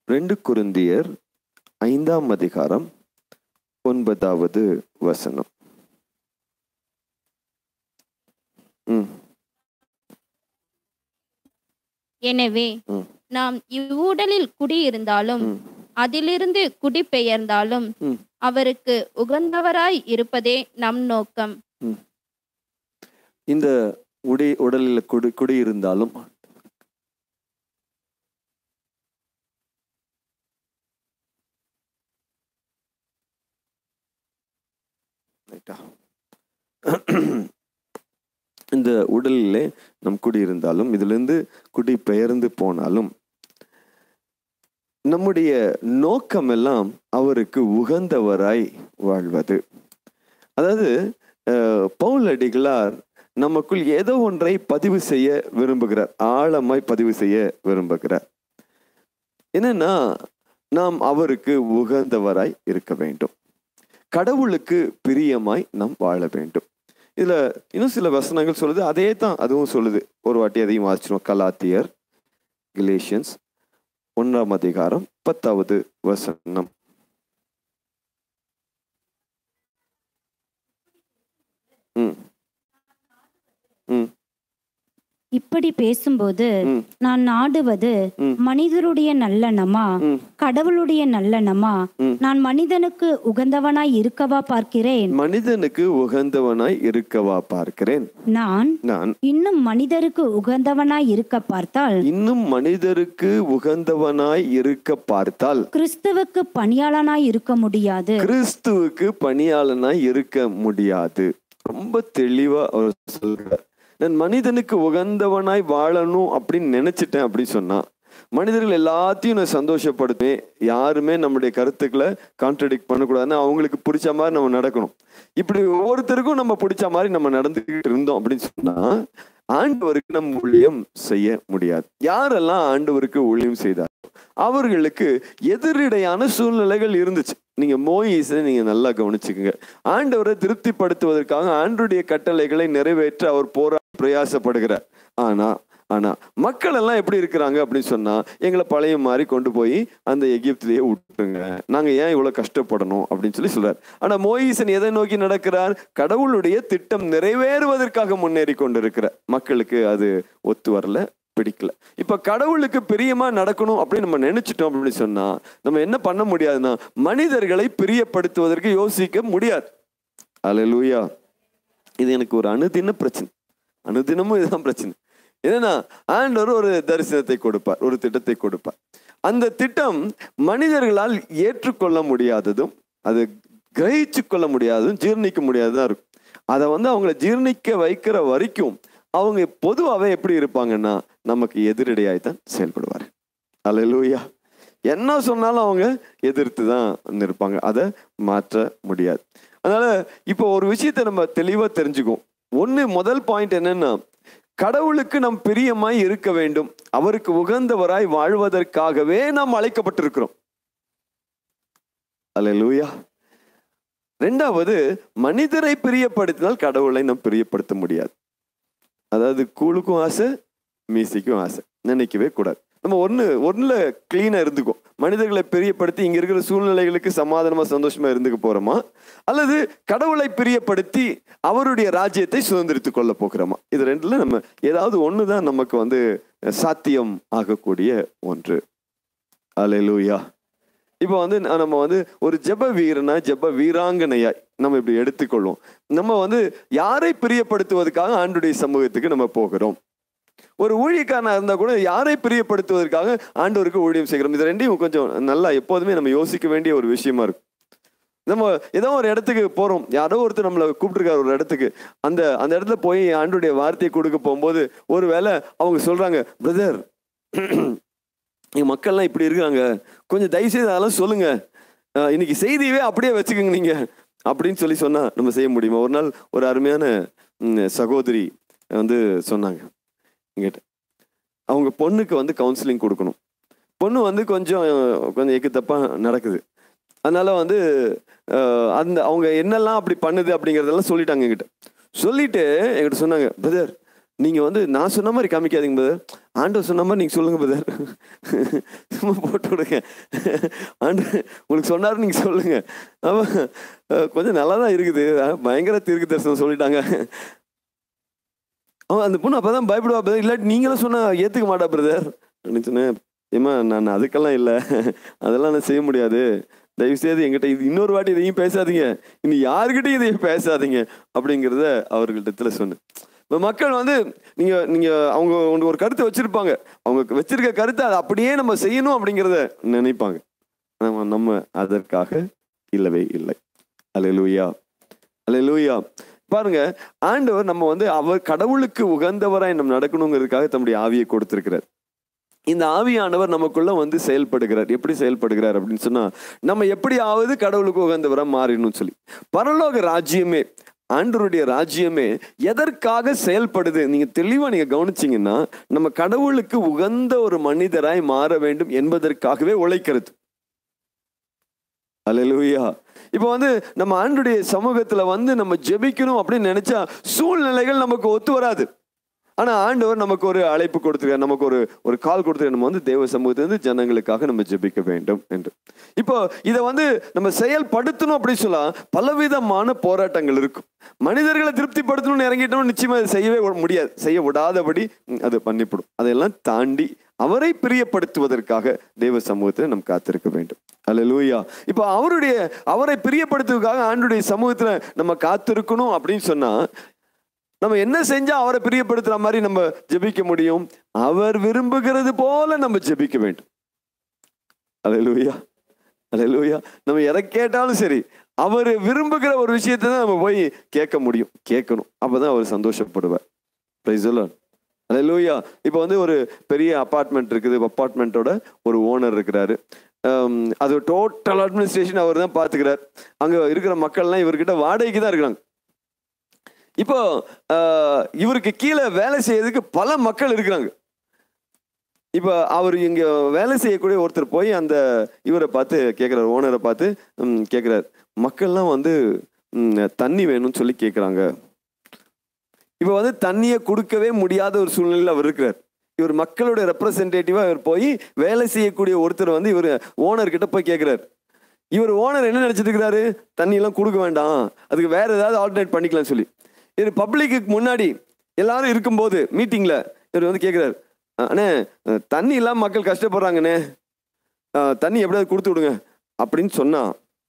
ரெண்டு குருந்தியர் ஐந்தாம் அதிகாரம் ஒன்பதாவது வசனம் ம் எனவே ம். நாம் இவ்வுடலில் குடியிருந்தாலும் ம். அதிலிருந்து குடிபெயர்ந்தாலும் ம். அவருக்கு உகந்தவராய் இருப்பதே நம் நோக்கம் இந்த உடை உடலில் குடி குடியிருந்தாலும் ரைட்டா? இந்த உடலிலே நம் குடியிருந்தாலும் இதிலிருந்து குடி பெயர்ந்து போனாலும் நம்முடைய நோக்கம் எல்லாம் அவருக்கு உகந்தவராய் வாழ்வது அதாவது அஹ், பவுல் அடிகளார் நமக்குள் ஏதோ ஒன்றை பதிவு செய்ய விரும்புகிறார் ஆழமாய் பதிவு செய்ய விரும்புகிறார் என்னன்னா நாம் அவருக்கு உகந்தவராய் இருக்க வேண்டும் கடவுளுக்கு பிரியமாய் நாம் வாழ வேண்டும் இதுல இன்னும் சில வசனங்கள் சொல்லுது அதே தான் அதுவும் சொல்லுது ஒரு வாட்டி அதையும் வாசிச்சிடும் கலாத்தியர் கிலேஷியன்ஸ் ஒன்றாம் அதிகாரம் பத்தாவது வசனம் ம் ம் இப்படி பேசும்போது ம். நான் நாடுவது ம். மனிதருடைய நல்லெண்ணமா ம். கடவுளுடைய நல்லெண்ணமா ம். நான் மனிதனுக்கு உகந்தவனாய் இருக்கவா பார்க்கிறேன் மனிதனுக்கு உகந்தவனாய் இருக்கவா பார்க்கிறேன் நான் நான் இன்னும் மனிதருக்கு உகந்தவனாய் இருக்க பார்த்தால் இன்னும் மனிதருக்கு உகந்தவனாய் இருக்க பார்த்தால் கிறிஸ்துவுக்கு பணியாளனாய் இருக்க முடியாது கிறிஸ்துவுக்கு பணியாளனாய் இருக்க முடியாது ரொம்ப தெளிவா அவர் சொல்றார் நான் மனிதனுக்கு உகந்தவனாய் வாழணும் அப்படின்னு நினைச்சிட்டேன் அப்படின்னு சொன்னா மனிதர்கள் எல்லாத்தையும் நான் சந்தோஷப்படுத்துவேன் யாருமே நம்முடைய கருத்துக்களை கான்ட்ரடிக்ட் பண்ணக்கூடாதுன்னு அவங்களுக்கு பிடிச்ச மாதிரி நம்ம நடக்கணும் இப்படி ஒவ்வொருத்தருக்கும் நம்ம பிடிச்ச மாதிரி நம்ம நடந்துக்கிட்டு இருந்தோம் அப்படின்னு சொன்னா ஆண்டவருக்கு நம்ம ஊழியம் செய்ய முடியாது யாரெல்லாம் ஆண்டவருக்கு ஊழியம் செய்தார் அவர்களுக்கு எதிரிடையான சூழ்நிலைகள் இருந்துச்சு நீங்க மோயிஸை நீங்க நல்லா கவனிச்சுக்கோங்க ஆண்டவரை திருப்திப்படுத்துவதற்காக ஆண்டுடைய கட்டளைகளை நிறைவேற்ற அவர் போரா பிரயாசப்படுகிறார் ஆனா ஆனா மக்கள் எல்லாம் எப்படி இருக்கிறாங்க அப்படின்னு சொன்னா எங்களை பழைய மாதிரி கொண்டு போய் அந்த எகிப்திலேயே விட்டுருங்க நாங்க ஏன் இவ்வளவு கஷ்டப்படணும் அப்படின்னு சொல்லி சொல்றார் ஆனா மோயிசன் எதை நோக்கி நடக்கிறார் கடவுளுடைய திட்டம் நிறைவேறுவதற்காக முன்னேறி கொண்டிருக்கிற மக்களுக்கு அது ஒத்து வரல பிடிக்கல இப்ப கடவுளுக்கு பிரியமா நடக்கணும் அப்படின்னு நம்ம நினைச்சிட்டோம் அப்படின்னு சொன்னா நம்ம என்ன பண்ண முடியாதுன்னா மனிதர்களை பிரியப்படுத்துவதற்கு யோசிக்க முடியாது அல்லேலூயா இது எனக்கு ஒரு அணுதின பிரச்சனை அனுதினமும் இதுதான் பிரச்சனை என்னன்னா ஆண்டவர் ஒரு தரிசனத்தை கொடுப்பார் ஒரு திட்டத்தை கொடுப்பார் அந்த திட்டம் மனிதர்களால் ஏற்றுக்கொள்ள முடியாததும் அது கிரகிச்சு கொள்ள முடியாததும் ஜீர்ணிக்க முடியாததும் இருக்கும் அதை வந்து அவங்கள ஜீர்ணிக்க வைக்கிற வரைக்கும் அவங்க பொதுவாகவே எப்படி இருப்பாங்கன்னா நமக்கு எதிரடையாய் தான் செயல்படுவார் அல்லேலூயா என்ன சொன்னாலும் அவங்க எதிர்த்து தான் இருப்பாங்க அதை மாற்ற முடியாது அதனால இப்போ ஒரு விஷயத்தை நம்ம தெளிவாக தெரிஞ்சுக்குவோம் ஒன்று முதல் பாயிண்ட் என்னன்னா கடவுளுக்கு நம் பிரியமாய் இருக்க வேண்டும் அவருக்கு உகந்தவராய் வாழ்வதற்காகவே நாம் அழைக்கப்பட்டிருக்கிறோம் அல்லேலூயா ரெண்டாவது மனிதரை பிரியப்படுத்தினால் கடவுளை நாம் பிரியப்படுத்த முடியாது அதாவது கூழுக்கும் ஆசை மீசைக்கும் ஆசை நினைக்கவே கூடாது நம்ம ஒன்று ஒன்றில் க்ளீனாக இருந்துக்கும் மனிதர்களை பிரியப்படுத்தி இங்கே இருக்கிற சூழ்நிலைகளுக்கு சமாதானமாக சந்தோஷமாக இருந்துக்க போகிறோமா அல்லது கடவுளை பிரியப்படுத்தி அவருடைய ராஜ்யத்தை சுதந்திரித்துக் கொள்ள போகிறோமா இது ரெண்டுல நம்ம ஏதாவது ஒன்று தான் நமக்கு வந்து சாத்தியம் ஆகக்கூடிய ஒன்று அலையலூயா இப்போ வந்து ந- நம்ம வந்து ஒரு ஜெப வீரனா ஜெப வீராங்கனையாய் நம்ம இப்படி எடுத்துக்கொள்வோம் நம்ம வந்து யாரை பிரியப்படுத்துவதற்காக ஆண்டுடைய சமூகத்துக்கு நம்ம போகிறோம் ஒரு ஊழியக்காரனா இருந்தா கூட யாரை பிரியப்படுத்துவதற்காக ஆண்டவருக்கு ஊழியம் செய்கிறோம் இது ரெண்டையும் கொஞ்சம் நல்லா எப்போதுமே நம்ம யோசிக்க வேண்டிய ஒரு விஷயமா இருக்கும் நம்ம ஏதோ ஒரு இடத்துக்கு போறோம் யாரோ ஒருத்தர் நம்மளை கூப்பிட்டுருக்காரு ஒரு இடத்துக்கு அந்த அந்த இடத்துல போய் ஆண்டுடைய வார்த்தையை கொடுக்க போகும்போது ஒருவேளை அவங்க சொல்றாங்க பிரதர் எங்க மக்கள்லாம் இப்படி இருக்காங்க கொஞ்சம் தயவு செய்து அதெல்லாம் சொல்லுங்க அஹ் இன்னைக்கு செய்தியவே அப்படியே வச்சுக்கோங்க நீங்க அப்படின்னு சொல்லி சொன்னா நம்ம செய்ய முடியுமா ஒரு நாள் ஒரு அருமையான ம், சகோதரி வந்து சொன்னாங்க எங்கிட்ட அவங்க பொண்ணுக்கு வந்து கவுன்சிலிங் கொடுக்கணும் பொண்ணு வந்து கொஞ்சம் கொஞ்சம் எக்கு தப்பா நடக்குது அதனால வந்து அஹ், அந்த அவங்க என்னெல்லாம் அப்படி பண்ணுது அப்படிங்கிறதெல்லாம் சொல்லிட்டாங்க என்கிட்ட சொல்லிட்டு என்கிட்ட சொன்னாங்க பிரதர் நீங்க வந்து நான் சொன்ன மாதிரி காமிக்காதீங்க பிரதர் ஆண்டவர் சொன்ன மாதிரி நீங்க சொல்லுங்க பிரதர் சும்மா போட்டு விடுங்க ஆண்டு உங்களுக்கு சொன்னாரு நீங்க சொல்லுங்க அவ அஹ், கொஞ்சம் நல்லா தான் இருக்குது அஹ், பயங்கர தீர்க்க தரிசனம் சொல்லிட்டாங்க அவன் அந்த பொண்ணு அப்பதான் பயப்படுவா பிரதர் இல்லாட்டி நீங்களும் சொன்னா ஏத்துக்க மாட்டா பிரதர் அப்படின்னு சொன்னேன் ஏமா நான் அதுக்கெல்லாம் இல்லை அதெல்லாம் நான் செய்ய முடியாது தயவு செய்து என்கிட்ட இது இன்னொரு வாட்டி இதையும் பேசாதீங்க இனி யாருக்கிட்டையும் இதையும் பேசாதீங்க அப்படிங்கிறத அவர்களிடத்துல சொன்னேன் இப்போ மக்கள் வந்து நீங்க நீங்க அவங்க உங்களுக்கு ஒரு கருத்தை வச்சிருப்பாங்க அவங்க வச்சிருக்க கருத்தை அதை அப்படியே நம்ம செய்யணும் அப்படிங்கிறத நினைப்பாங்க நம்ம நம்ம அதற்காக இல்லவே இல்லை அல்லேலூயா அல்லேலூயா பாருங்க ஆண்டவர் நம்ம வந்து அவர் கடவுளுக்கு உகந்தவராய் நம்ம நடக்கணுங்கிறதுக்காக தம்முடைய ஆவியை கொடுத்திருக்கிறார் இந்த ஆவியானவர் நமக்குள்ள வந்து செயல்படுகிறார் எப்படி செயல்படுகிறார் அப்படின்னு சொன்னா நம்ம எப்படியாவது கடவுளுக்கு உகந்தவரா மாறிடணும்னு சொல்லி பரலோக ராஜ்யமே ஆண்டவருடைய ராஜ்யமே எதற்காக செயல்படுது நீங்க தெளிவா நீங்க கவனிச்சீங்கன்னா நம்ம கடவுளுக்கு உகந்த ஒரு மனிதராய் மாற வேண்டும் என்பதற்காகவே உழைக்கிறது அல்லேலூயா இப்போ வந்து நம்ம ஆண்டுடைய சமூகத்துல வந்து நம்ம ஜெபிக்கணும் அப்படின்னு நினைச்சா சூழ்நிலைகள் நமக்கு ஒத்து வராது ஆனா ஆண்டவர் நமக்கு ஒரு அழைப்பு கொடுத்துருக்காரு நமக்கு ஒரு ஒரு கால் கொடுத்துருக்காரு நம்ம வந்து தேவ சமூகத்திலிருந்து ஜனங்களுக்காக நம்ம ஜெபிக்க வேண்டும் என்று இப்போ இதை வந்து நம்ம செயல்படுத்தணும் அப்படின்னு சொல்லா பலவிதமான போராட்டங்கள் இருக்கும் மனிதர்களை திருப்திப்படுத்தணும்னு இறங்கிட்டோம் நிச்சயமா அதை செய்யவே விட முடியாது செய்ய விடாதபடி ம், அது பண்ணிவிடும் அதையெல்லாம் தாண்டி அவரை பிரியப்படுத்துவதற்காக தேவ சமூகத்தில் நம்ம காத்திருக்க வேண்டும் அல்லேலூயா இப்போ அவருடைய அவரை பிரியப்படுத்துவதற்காக ஆண்டுடைய சமூகத்துல நம்ம காத்திருக்கணும் அப்படின்னு சொன்னா நம்ம என்ன செஞ்சா அவரை பிரியப்படுத்துற மாதிரி நம்ம ஜெபிக்க முடியும் அவர் விரும்புகிறது போல நம்ம ஜெபிக்க வேண்டும் அல்லேலூயா அல்லேலூயா நம்ம எதை கேட்டாலும் சரி அவர் விரும்புகிற ஒரு விஷயத்தை தான் நம்ம போய் கேட்க முடியும் கேட்கணும் அப்பதான் அவர் சந்தோஷப்படுவார் பிரைஸ் அல்லேலூயா இப்போ வந்து ஒரு பெரிய அப்பார்ட்மெண்ட் இருக்குது அப்பார்ட்மெண்ட்டோட ஒரு ஓனர் இருக்கிறாரு ஹம், அது டோட்டல் அட்மினிஸ்ட்ரேஷன் அவர் தான் பார்த்துக்கிறார் அங்கே இருக்கிற மக்கள்லாம் இவர்கிட்ட வாடகைக்கு தான் இருக்கிறாங்க இப்போ ஆஹ், இவருக்கு கீழே வேலை செய்யறதுக்கு பல மக்கள் இருக்கிறாங்க இப்போ அவர் இங்க வேலை செய்யக்கூடிய ஒருத்தர் போய் அந்த இவரை பார்த்து கேட்குறாரு ஓனரை பார்த்து ம், கேட்குறாரு மக்கள்லாம் வந்து ம், தண்ணி வேணும்னு சொல்லி கேட்குறாங்க இப்போ வந்து தண்ணியை கொடுக்கவே முடியாத ஒரு சூழ்நிலையில் அவர் இருக்கிறார் இவர் மக்களோட ரெப்ரசன்டேட்டிவா இவர் போய் வேலை செய்யக்கூடிய ஒருத்தர் வந்து இவர் ஓனர் கிட்ட போய் கேட்குறாரு இவர் ஓனர் என்ன நினைச்சிட்டு இருக்கிறாரு தண்ணி எல்லாம் கொடுக்க வேண்டாம் அதுக்கு வேற ஏதாவது ஆல்டர்னேட் பண்ணிக்கலாம்னு சொல்லி இது பப்ளிக்கு முன்னாடி எல்லாரும் இருக்கும்போது மீட்டிங்ல இவர் வந்து கேட்குறாரு அண்ணே அஹ், தண்ணி இல்லாம மக்கள் கஷ்டப்படுறாங்கண்ணே அஹ், தண்ணி எப்படியாவது கொடுத்து விடுங்க அப்படின்னு சொன்னா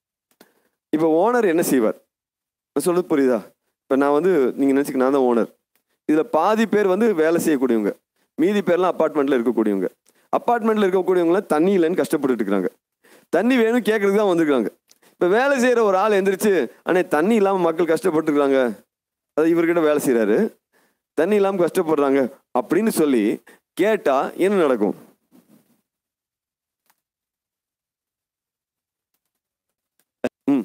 இப்போ ஓனர் என்ன செய்வார் நான் சொல்றது புரியுதா இப்போ நான் வந்து நீங்கள் நினச்சிக்க நான் தான் ஓனர் இதில் பாதி பேர் வந்து வேலை செய்யக்கூடியவங்க மீதி பேர்லாம் அப்பார்ட்மெண்ட்டில் இருக்கக்கூடியவங்க அப்பார்ட்மெண்ட்டில் இருக்கக்கூடியவங்களாம் தண்ணி இல்லைன்னு கஷ்டப்பட்டுட்டு இருக்கிறாங்க தண்ணி வேணும் கேட்கறதுக்கு தான் வந்திருக்காங்க இப்போ வேலை செய்கிற ஒரு ஆள் எந்திரிச்சு அண்ணே தண்ணி இல்லாமல் மக்கள் கஷ்டப்பட்டுருக்காங்க அது இவர்கிட்ட வேலை செய்கிறாரு தண்ணி இல்லாமல் கஷ்டப்படுறாங்க அப்படின்னு சொல்லி கேட்டால் என்ன நடக்கும் ம்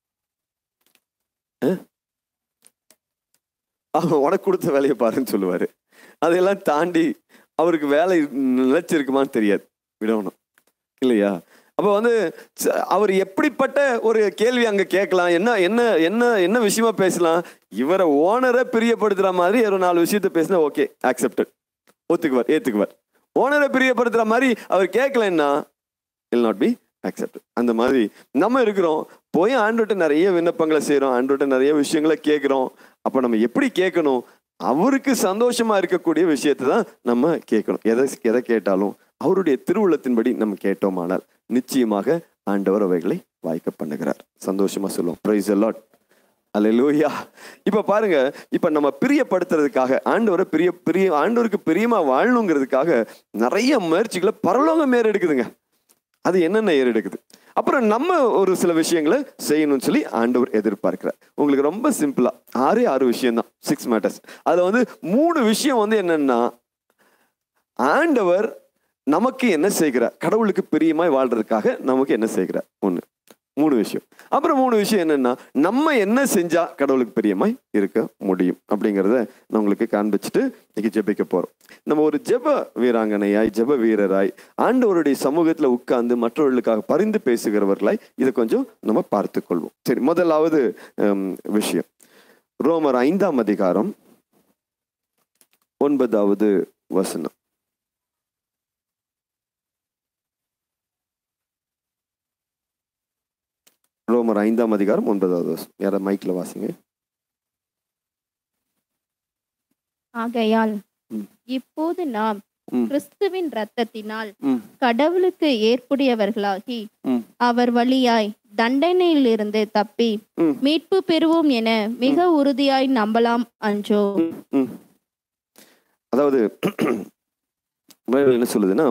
அவன் உனக்கு கொடுத்த வேலையை பாருன்னு சொல்லுவாரு அதையெல்லாம் தாண்டி அவருக்கு வேலை நிலைச்சிருக்குமான்னு தெரியாது விடணும் இல்லையா அப்போ வந்து ச- அவர் எப்படிப்பட்ட ஒரு கேள்வி அங்க கேட்கலாம் என்ன என்ன என்ன என்ன விஷயமா பேசலாம் இவரை ஓனரை பிரியப்படுத்துற மாதிரி ஒரு நாலு விஷயத்த பேசினா ஓகே அக்செப்டட் ஒத்துக்குவார் ஏத்துக்குவார் ஓனரை பிரியப்படுத்துற மாதிரி அவர் கேட்கலன்னா இல் நாட் பி அக்செப்ட் அந்த மாதிரி நம்ம இருக்கிறோம் போய் ஆண்டோட்ட நிறைய விண்ணப்பங்களை செய்கிறோம் ஆண்டோட்ட நிறைய விஷயங்களை கேட்குறோம் அப்போ நம்ம எப்படி கேட்கணும் அவருக்கு சந்தோஷமா இருக்கக்கூடிய விஷயத்தை தான் நம்ம கேட்கணும் எதை எதை கேட்டாலும் அவருடைய திருவுள்ளத்தின்படி நம்ம கேட்டோமானால் நிச்சயமாக ஆண்டவர் அவைகளை வாய்க்க பண்ணுகிறார் சந்தோஷமா சொல்லுவோம் பிரைஸ் லாட் அல்லேலூயா இப்ப பாருங்க இப்ப நம்ம பிரியப்படுத்துறதுக்காக ஆண்டவரை பிரிய பிரிய ஆண்டவருக்கு பிரியமா வாழணுங்கிறதுக்காக நிறைய முயற்சிகளை பரலோகம் ஏறெடுக்குதுங்க அது என்னென்ன ஏறெடுக்குது அப்புறம் நம்ம ஒரு சில விஷயங்களை செய்யணும்னு சொல்லி ஆண்டவர் எதிர்பார்க்கிறார் உங்களுக்கு ரொம்ப சிம்பிளா ஆறே ஆறு விஷயம் தான் சிக்ஸ் மேட்டர்ஸ் அதுல வந்து மூணு விஷயம் வந்து என்னன்னா ஆண்டவர் நமக்கு என்ன செய்கிறார் கடவுளுக்கு பிரியமாய் வாழ்றதுக்காக நமக்கு என்ன செய்கிறார் ஒண்ணு மூணு விஷயம் அப்புறம் மூணு விஷயம் என்னன்னா நம்ம என்ன செஞ்சா கடவுளுக்கு பிரியமாய் இருக்க முடியும் அப்படிங்கிறத நான் உங்களுக்கு காண்பிச்சுட்டு இன்னைக்கு ஜெபிக்க போறோம் நம்ம ஒரு ஜெப வீராங்கனையாய் ஜெப வீரராய் ஆண்டவருடைய சமூகத்துல உட்கார்ந்து மற்றவர்களுக்காக பரிந்து பேசுகிறவர்களாய் இதை கொஞ்சம் நம்ம பார்த்து கொள்வோம் சரி முதலாவது ஹம், விஷயம் ரோமர் ஐந்தாம் அதிகாரம் ஒன்பதாவது வசனம் ரோமர் ஐந்தாம் அதிகாரம் ஒன்பதாவது வசனம் யார மைக்ல வாசிங்க ஆகையால் ம். இப்போது நாம் ம். கிறிஸ்துவின் இரத்தத்தினால் ம். கடவுளுக்கு ஏற்புடையவர்களாகி ம். அவர் வழியாய் தண்டனையிலிருந்து தப்பி ம். மீட்பு பெறுவோம் என மிக உறுதியாய் நம்பலாம் அன்றோ ம். அதாவது பைபிள் என்ன சொல்லுதுன்னா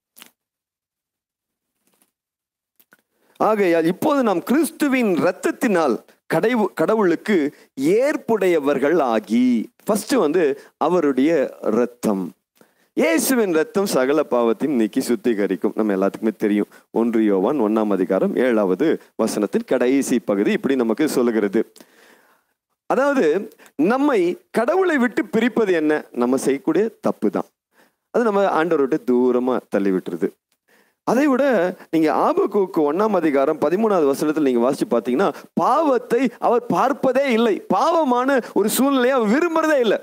ஆகையால் இப்போது நாம் கிறிஸ்துவின் இரத்தத்தினால் கடைவு கடவுளுக்கு ஏற்புடையவர்கள் ஆகி ஃபர்ஸ்ட் வந்து அவருடைய இரத்தம் இயேசுவின் ரத்தம் சகல பாவத்தையும் நீக்கி சுத்திகரிக்கும் நம்ம எல்லாத்துக்குமே தெரியும் ஒன்று யோவான் ஒன்னாம் அதிகாரம் ஏழாவது வசனத்தின் கடைசி பகுதி இப்படி நமக்கு சொல்லுகிறது அதாவது நம்மை கடவுளை விட்டு பிரிப்பது என்ன நம்ம செய்யக்கூடிய தப்பு தான் அது நம்ம ஆண்டவரை விட்டு தூரமா தள்ளி விட்டுருது அதை விட நீங்க ஆபகுக்கு ஒன்னாம் அதிகாரம் பதிமூணாவது வசனத்தில் நீங்க வாசிச்சு பார்த்தீங்கன்னா பாவத்தை அவர் பார்ப்பதே இல்லை பாவமான ஒரு சூழ்நிலையை அவர் விரும்புறதே இல்லை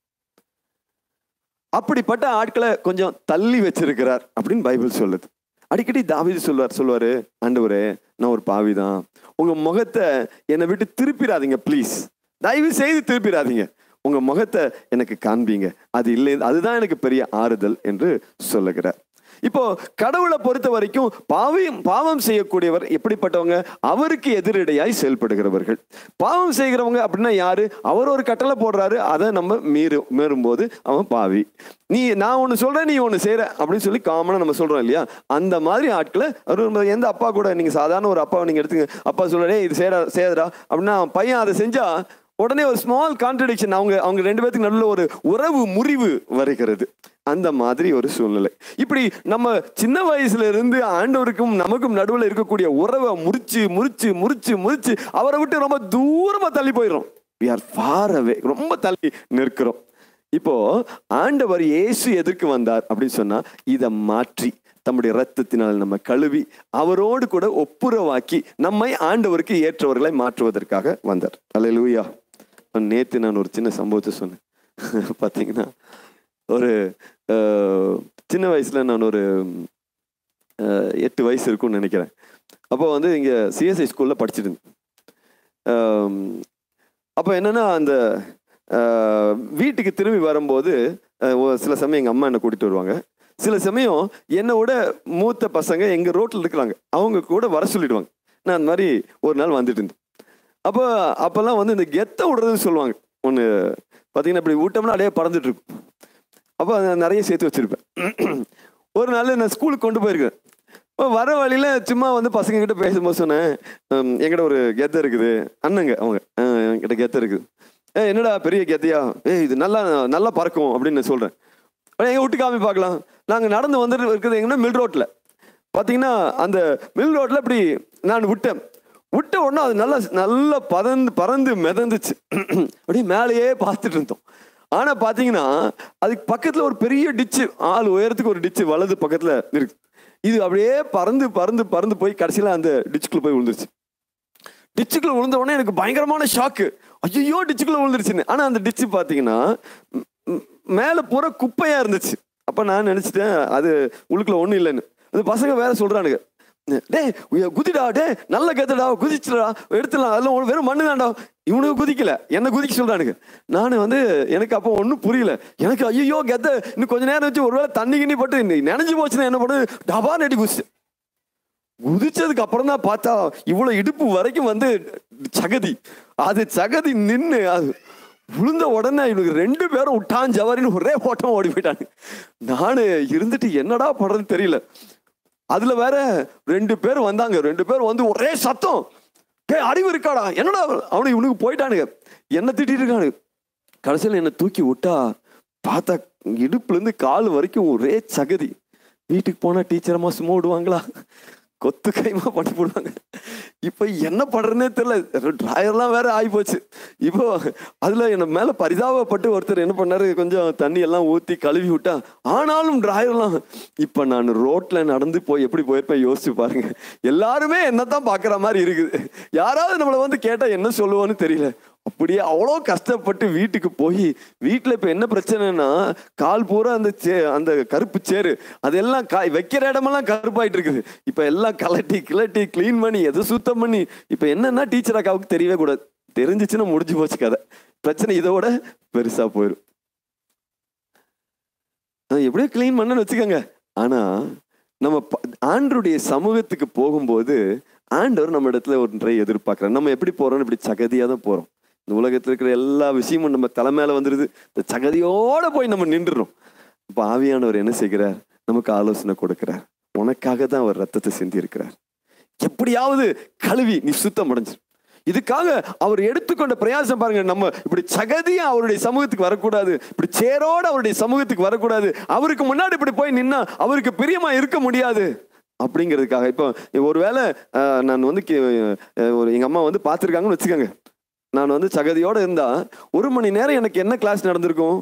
அப்படிப்பட்ட ஆட்களை கொஞ்சம் தள்ளி வச்சிருக்கிறார் அப்படின்னு பைபிள் சொல்லுது அடிக்கடி தாவீது சொல்லுவார் சொல்லுவாரு ஆண்டவரே நான் ஒரு பாவிதான் உங்க முகத்தை என்னை விட்டு திருப்பிடாதீங்க ப்ளீஸ் தயவு செய்து திருப்பிடாதீங்க உங்க முகத்தை எனக்கு காண்பீங்க அது இல்லை அதுதான் எனக்கு பெரிய ஆறுதல் என்று சொல்லுகிறார் இப்போ கடவுளை பொறுத்த வரைக்கும் பாவியம் பாவம் செய்யக்கூடியவர் எப்படிப்பட்டவங்க அவருக்கு எதிரடையாய் செயல்படுகிறவர்கள் பாவம் செய்கிறவங்க அப்படின்னா யாரு அவர் ஒரு கட்டளை போடுறாரு அதை நம்ம மீறு மீறும்போது அவன் பாவி நீ நான் ஒன்று சொல்றேன் நீ ஒன்று செய்கிற அப்படின்னு சொல்லி காமனாக நம்ம சொல்றோம் இல்லையா அந்த மாதிரி ஆட்களை அவர் நம்ம எந்த அப்பா கூட நீங்க சாதாரண ஒரு அப்பாவை நீங்க எடுத்துங்க அப்பா சொல்றே இது செய்யறா செய்யறா அப்படின்னா அவன் பையன் அதை செஞ்சா உடனே ஒரு ஸ்மால் கான்ட்ரடிக்ஷன் அவங்க அவங்க ரெண்டு பேத்துக்கு நடுவில் ஒரு உறவு முறிவு வருகிறது அந்த மாதிரி ஒரு சூழ்நிலை இப்படி நம்ம சின்ன வயசுல இருந்து ஆண்டவருக்கும் நமக்கும் நடுவில் இருக்கக்கூடிய உறவை முறிச்சு முறிச்சு முறிச்சு முறிச்சு அவரை விட்டு ரொம்ப தூரமா தள்ளி போயிடும் we are far away ரொம்ப தள்ளி நிற்கிறோம் இப்போ ஆண்டவர் இயேசு எதற்கு வந்தார் அப்படின்னு சொன்னா இதை மாற்றி தம்முடைய ரத்தத்தினால் நம்ம கழுவி அவரோடு கூட ஒப்புரவாக்கி நம்மை ஆண்டவருக்கு ஏற்றவர்களை மாற்றுவதற்காக வந்தார் அல்லேலூயா நேத்து நான் ஒரு சின்ன சம்பவத்தை சொன்னேன் பார்த்தீங்கன்னா ஒரு அஹ், சின்ன வயசுல நான் ஒரு அஹ், எட்டு வயசு இருக்கும்னு நினைக்கிறேன் அப்போ வந்து இங்கே சிஎஸ்ஐ ஸ்கூலில் படிச்சுட்டு இருந்தேன் ஆம், அப்போ என்னன்னா அந்த அஹ், வீட்டுக்கு திரும்பி வரும்போது அஹ், ஒரு சில சமயம் எங்கள் அம்மா என்னை கூட்டிட்டு வருவாங்க சில சமயம் என்னை விட மூத்த பசங்க எங்கள் ரோட்டில் இருக்கிறாங்க அவங்க கூட வர சொல்லிடுவாங்க நான் அந்த மாதிரி ஒரு நாள் வந்துட்டு இருந்தேன் அப்போ அப்போல்லாம் வந்து இந்த கெத்தை விடுறதுன்னு சொல்லுவாங்க ஒன்று பார்த்தீங்கன்னா இப்படி விட்டோம்னா அப்படியே பறந்துட்டு இருக்கும் அப்போ அதை நான் நிறைய சேர்த்து வச்சிருப்பேன் ஒரு நாள் நான் ஸ்கூலுக்கு கொண்டு போயிருக்கேன் அப்போ வர வழியில சும்மா வந்து பசங்க கிட்ட பேசும்போது சொன்னேன் "ஹம், என்கிட்ட ஒரு கெத்தை இருக்குது அண்ணங்க அவங்க "அஹ், என்கிட்ட கெத்தை இருக்குது ஏ என்னடா பெரிய கெத்தையா ஏய் இது நல்லா நல்லா பறக்கும் அப்படின்னு நான் சொல்றேன் "அட, எங்க விட்டு காமி பார்க்கலாம் நாங்கள் நடந்து வந்துட்டு இருக்கிறது எங்கன்னா மில் ரோட்ல பார்த்தீங்கன்னா அந்த மில் ரோட்ல இப்படி நான் விட்டேன் விட்ட உடனே அது நல்லா நல்லா பறந்து பறந்து மிதந்துச்சு அப்படியே மேலேயே பார்த்துட்டு இருந்தோம் ஆனா பாத்தீங்கன்னா அதுக்கு பக்கத்துல ஒரு பெரிய டிச்சு ஆள் உயரத்துக்கு ஒரு டிச்சு வலது பக்கத்துல இருக்கு இது அப்படியே பறந்து பறந்து பறந்து போய் கடைசியில அந்த டிச்சுக்குள்ள போய் விழுந்துருச்சு டிச்சுக்குள்ள விழுந்த உடனே எனக்கு பயங்கரமான ஷாக்கு ஐயோ டிச்சுக்குள்ள விழுந்துருச்சுன்னு ஆனா அந்த டிச்சு பாத்தீங்கன்னா ம், ம், மேல பூரா குப்பையா இருந்துச்சு அப்ப நான் நினைச்சிட்டேன் அது உள்ளுக்குள்ள ஒண்ணும் இல்லைன்னு அந்த பசங்க வேற சொல்றானுங்க டேய் உய- குதிடா டேய் நல்ல கத்துடா குதிச்சுடா எடுத்துடலாம் அதெல்லாம் ஒண்ணு- வெறும் மண்ணு தான்டா இவனுக்கு குதிக்கல என்ன குதிக்க சொல்றானுங்க நான் வந்து எனக்கு அப்போ ஒன்றும் புரியல எனக்கு ஐயோ கெத்த இன்னும் கொஞ்ச நேரம் வச்சு ஒருவேளை தண்ணி கிண்ணி பட்டு இன்னைக்கு நனைஞ்சு போச்சுன்னா என்ன பண்ணு டபா நடி குதிச்சு குதிச்சதுக்கு அப்புறம் தான் பார்த்தா இவ்வளவு இடுப்பு வரைக்கும் வந்து சகதி அது சகதி நின்று அது விழுந்த உடனே இவனுக்கு ரெண்டு பேரும் விட்டான் ஜவாரின்னு ஒரே ஓட்டம் ஓடி போயிட்டாங்க நானு இருந்துட்டு என்னடா பண்றதுன்னு தெரியல அதுல வேற ரெண்டு பேர் வந்தாங்க ரெண்டு பேர் வந்து ஒரே சத்தம் டேய் அறிவு இருக்காடா என்னடா அவனுக்கு இவனுக்கு போயிட்டானுங்க என்ன திட்டிட்டு இருக்கானுங்க கடைசியில் என்னை தூக்கி விட்டா பார்த்தா இடுப்புல இருந்து கால் வரைக்கும் ஒரே சகதி வீட்டுக்கு போனா டீச்சர் அம்மா சும்மா விடுவாங்களா கொத்து கைமா பண்ணி போடுவாங்க இப்போ என்ன பண்றதுனே தெரியல டிராயர்லாம் வேற ஆகி போச்சு இப்போ அதுல என்ன மேல பரிதாபப்பட்டு ஒருத்தர் என்ன பண்ணாரு கொஞ்சம் தண்ணி எல்லாம் ஊத்தி கழுவி விட்டா ஆனாலும் டிராயர்லாம் இப்ப நான் ரோட்ல நடந்து போய் எப்படி போயிருப்பேன் யோசிச்சு பாருங்க எல்லாருமே என்னத்தான் பாக்குற மாதிரி இருக்குது யாராவது நம்மளை வந்து கேட்டா என்ன சொல்லுவோன்னு தெரியல அப்படியே அவ்வளோ கஷ்டப்பட்டு வீட்டுக்கு போய் வீட்டில் இப்போ என்ன பிரச்சனைனா கால் பூரா அந்த சே அந்த கருப்பு சேரு அதெல்லாம் காய் வைக்கிற இடமெல்லாம் கருப்பாயிட்டு இருக்குது இப்போ எல்லாம் கலட்டி கிளட்டி க்ளீன் பண்ணி எதை சுத்தம் பண்ணி இப்போ என்னன்னா டீச்சர் அக்காவுக்கு தெரியவே கூடாது தெரிஞ்சிச்சுன்னா முடிஞ்சு போச்சு கதை பிரச்சனை இதோட பெருசா போயிடும் நான் எப்படியோ க்ளீன் பண்ணன்னு வச்சுக்கோங்க ஆனா நம்ம ப- ஆண்டருடைய சமூகத்துக்கு போகும்போது ஆண்டவர் நம்ம இடத்துல ஒன்றை எதிர்பார்க்குறார் நம்ம எப்படி போறோம் இப்படி சகதியாக தான் போறோம் இந்த உலகத்தில் இருக்கிற எல்லா விஷயமும் நம்ம தலை மேல வந்துடுது இந்த சகதியோட போய் நம்ம நின்றுறோம் இப்போ ஆவியானவர் என்ன செய்கிறார் நமக்கு ஆலோசனை கொடுக்கிறார் உனக்காக தான் அவர் ரத்தத்தை சிந்தி இருக்கிறார் எப்படியாவது கழுவி நீ சுத்தம் அடைஞ்சிரு இதுக்காக அவர் எடுத்துக்கொண்ட பிரயாசம் பாருங்க நம்ம இப்படி சகதியா அவருடைய சமூகத்துக்கு வரக்கூடாது இப்படி சேரோட அவருடைய சமூகத்துக்கு வரக்கூடாது அவருக்கு முன்னாடி இப்படி போய் நின்னா அவருக்கு பிரியமா இருக்க முடியாது அப்படிங்கிறதுக்காக இப்போ ஒருவேளை அஹ், நான் வந்து கே- அஹ், ஒரு எங்க அம்மா வந்து பார்த்துருக்காங்கன்னு வச்சுக்கோங்க நான் வந்து சகதியோட இருந்தா ஒரு மணி நேரம் எனக்கு என்ன கிளாஸ் நடந்திருக்கும்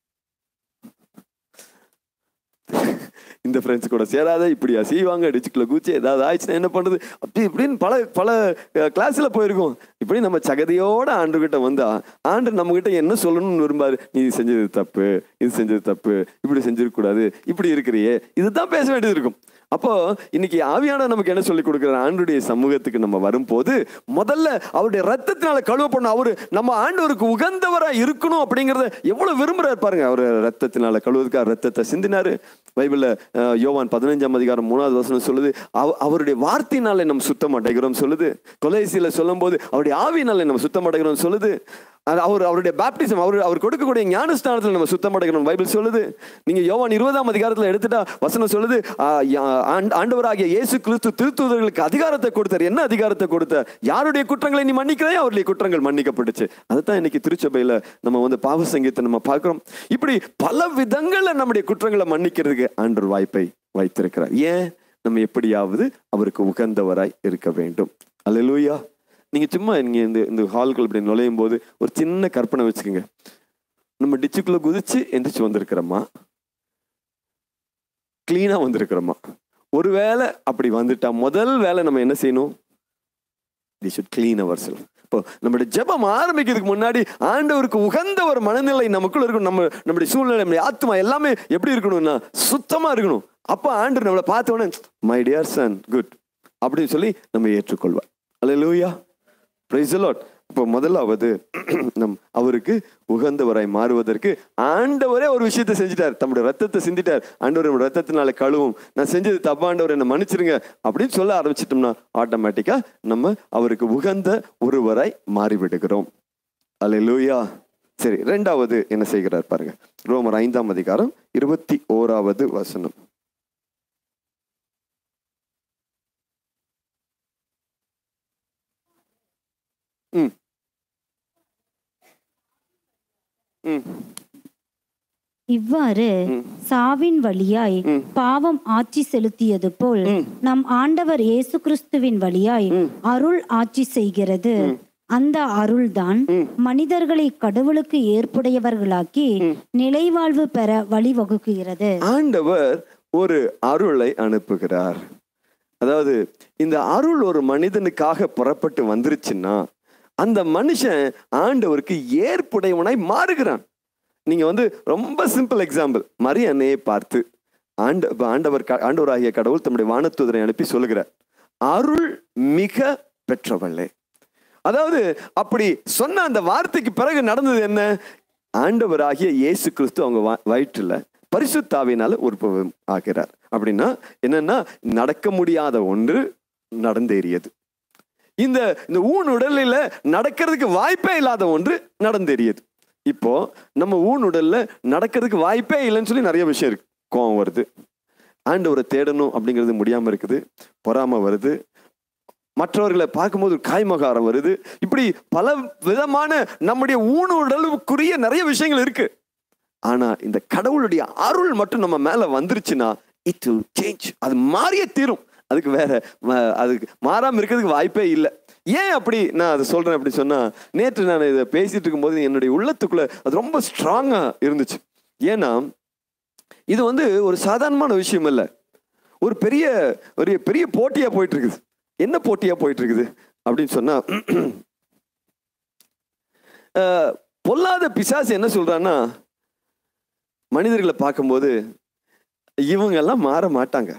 இந்த ஃப்ரெண்ட்ஸ் கூட சேராத இப்படியா செய்வாங்க டிச்சுக்குள்ள கூச்சி ஏதாவது ஆயிடுச்சுன்னா என்ன பண்றது அப்படி இப்படின்னு பல பல கிளாஸ்ல போயிருக்கோம் இப்படி நம்ம சகதியோட ஆண்டு கிட்ட வந்தா ஆண்டு நம்ம கிட்ட என்ன சொல்லணும்னு விரும்பாரு நீ இது செஞ்சது தப்பு இது செஞ்சது தப்பு இப்படி செஞ்சிருக்க கூடாது இப்படி இருக்கிறியே இதுதான் பேச வேண்டியது இருக்கும் அப்போ இன்னைக்கு ஆவியான நமக்கு என்ன சொல்லி கொடுக்குற ஆண்டுடைய சமூகத்துக்கு நம்ம வரும்போது முதல்ல அவருடைய ரத்தத்தினால கழுவப்படணும் அவரு நம்ம ஆண்டவருக்கு உகந்தவரா இருக்கணும் அப்படிங்கறத எவ்வளவு விரும்புறாரு பாருங்க அவர் ரத்தத்தினால கழுவுறதுக்காக ரத்தத்தை சிந்தினாரு பைபிள்ல அஹ், யோவான் பதினஞ்சாம் அதிகாரம் மூணாவது வசனம் சொல்லுது அவ- அவருடைய வார்த்தையினாலே நம்ம சுத்தம் அடைகிறோம் சொல்லுது கொலைசியில சொல்லும் போது அவருடைய ஆவியினாலே நம்ம சுத்தம் அடைகிறோம் சொல்லுது அது அவர் அவருடைய பேப்டிசம் அவர் அவர் கொடுக்கக்கூடிய ஞானஸ்தானத்தில் நம்ம சுத்தம் அடைக்கணும் பைபிள் சொல்லுது நீங்க யோவான் இருபதாம் அதிகாரத்தில் எடுத்துட்டா வசனம் சொல்லுது ஆ, யா- ஆண்ட- ஆண்டவராகிய இயேசு கிறிஸ்து திருத்துவதர்களுக்கு அதிகாரத்தை கொடுத்தார் என்ன அதிகாரத்தை கொடுத்தார் யாருடைய குற்றங்களை நீ மன்னிக்கிறே அவருடைய குற்றங்கள் மன்னிக்கப்பட்டுச்சு அதுதான் இன்னைக்கு திருச்சபையில நம்ம வந்து பாவ சங்கீதத்தை நம்ம பார்க்கிறோம் இப்படி பல விதங்கள்ல நம்முடைய குற்றங்களை மன்னிக்கிறதுக்கு ஆண்டவர் வாய்ப்பை வைத்திருக்கிறார் ஏன் நம்ம எப்படியாவது அவருக்கு உகந்தவராய் இருக்க வேண்டும் அல்லேலூயா நீங்க சும்மா நீங்க இந்த இந்த ஹால்கள் இப்படி நுழையும் போது ஒரு சின்ன கற்பனை வச்சுக்கோங்க நம்ம டிச்சுக்குள்ள குதிச்சு எந்திரிச்சு வந்திருக்கிறோமா கிளீனா வந்திருக்கிறோமா ஒருவேளை அப்படி வந்துட்டா முதல் வேலை நம்ம என்ன செய்யணும் we should clean our self இப்போ நம்முடைய ஜெபம் ஆரம்பிக்கிறதுக்கு முன்னாடி ஆண்டவருக்கு உகந்த ஒரு மனநிலை நமக்குள்ள இருக்கணும் நம்ம நம்முடைய சூழ்நிலை நம்முடைய ஆத்மா எல்லாமே எப்படி இருக்கணும்னா சுத்தமா இருக்கணும் அப்போ ஆண்டு நம்மளை பார்த்த உடனே மை டியர் சன் குட் அப்படின்னு சொல்லி நம்ம ஏற்றுக்கொள்வார் அல்லேலூயா பிரைஸ் லாட் இப்போ முதலாவது நம் அவருக்கு உகந்தவராய் மாறுவதற்கு ஆண்டவரே ஒரு விஷயத்தை செஞ்சிட்டார் தம்முடைய ரத்தத்தை சிந்திட்டார் ஆண்டவர் நம்முடைய ரத்தத்தினால கழுவும் நான் செஞ்சது தப்பாண்டவர் என்னை மன்னிச்சிருங்க அப்படின்னு சொல்ல ஆரம்பிச்சிட்டோம்னா ஆட்டோமேட்டிக்கா நம்ம அவருக்கு உகந்த ஒருவராய் மாறிவிடுகிறோம் அல்லேலூயா சரி ரெண்டாவது என்ன செய்கிறார் பாருங்க ரோமர் ஐந்தாம் அதிகாரம் இருபத்தி ஓராவது வசனம் ம் ம் இவ்வாறு ம். சாவின் வழியாய் ம். பாவம் ஆட்சி செலுத்தியது போல் ம். நம் ஆண்டவர் இயேசு கிறிஸ்துவின் வழியாய் ம். அருள் ஆட்சி செய்கிறது அந்த அருள்தான் ம். மனிதர்களை கடவுளுக்கு ஏற்புடையவர்களாக்கி நிலைவாழ்வு பெற வழிவகுக்கிறது ஆண்டவர் ஒரு அருளை அனுப்புகிறார் அதாவது இந்த அருள் ஒரு மனிதனுக்காக புறப்பட்டு வந்துருச்சுன்னா அந்த மனுஷன் ஆண்டவருக்கு ஏற்புடையவனாய் மாறுகிறான் நீங்க வந்து ரொம்ப சிம்பிள் எக்ஸாம்பிள் மரியன்னையை பார்த்து ஆண்ட ஆண்டவர் க- ஆண்டவராகிய கடவுள் தம்முடைய வானத்துதரை அனுப்பி சொல்லுகிறார் அருள் மிக பெற்றவளே அதாவது அப்படி சொன்ன அந்த வார்த்தைக்கு பிறகு நடந்தது என்ன ஆண்டவராகிய இயேசு கிறிஸ்து அவங்க வா- வயிற்றுல பரிசுத்தாவினால உற்பவம் ஆகிறார் அப்படின்னா என்னன்னா நடக்க முடியாத ஒன்று நடந்தேறியது இந்த இந்த ஊன் உடலில நடக்கிறதுக்கு வாய்ப்பே இல்லாத ஒன்று நடந்தேறியது இப்போ நம்ம ஊன் உடல்ல நடக்கிறதுக்கு வாய்ப்பே இல்லைன்னு சொல்லி நிறைய விஷயம் இருக்கு கோவம் வருது ஆண்டவரை தேடணும் அப்படிங்கிறது முடியாம இருக்குது பொறாம வருது மற்றவர்களை பார்க்கும்போது ஒரு காய்மகாரம் வருது இப்படி பல விதமான நம்முடைய ஊன உடலுக்குரிய நிறைய விஷயங்கள் இருக்கு ஆனா இந்த கடவுளுடைய அருள் மட்டும் நம்ம மேல வந்துருச்சுன்னா இட் will சேஞ்ச் அது மாறியே தீரும் அதுக்கு வேற ம- அதுக்கு மாறாம இருக்கிறதுக்கு வாய்ப்பே இல்லை ஏன் அப்படி நான் அதை சொல்றேன் அப்படி சொன்னா நேற்று நான் இதை பேசிட்டு இருக்கும்போது என்னுடைய உள்ளத்துக்குள்ள அது ரொம்ப ஸ்ட்ராங்கா இருந்துச்சு ஏன்னா இது வந்து ஒரு சாதாரணமான விஷயம் இல்லை ஒரு பெரிய ஒரு பெரிய போட்டியா போயிட்டு இருக்குது என்ன போட்டியா போயிட்டு இருக்குது அப்படின்னு சொன்னா அஹ், பொல்லாத பிசாசு என்ன சொல்றான்னா மனிதர்களை பார்க்கும்போது இவங்க எல்லாம் மாற மாட்டாங்க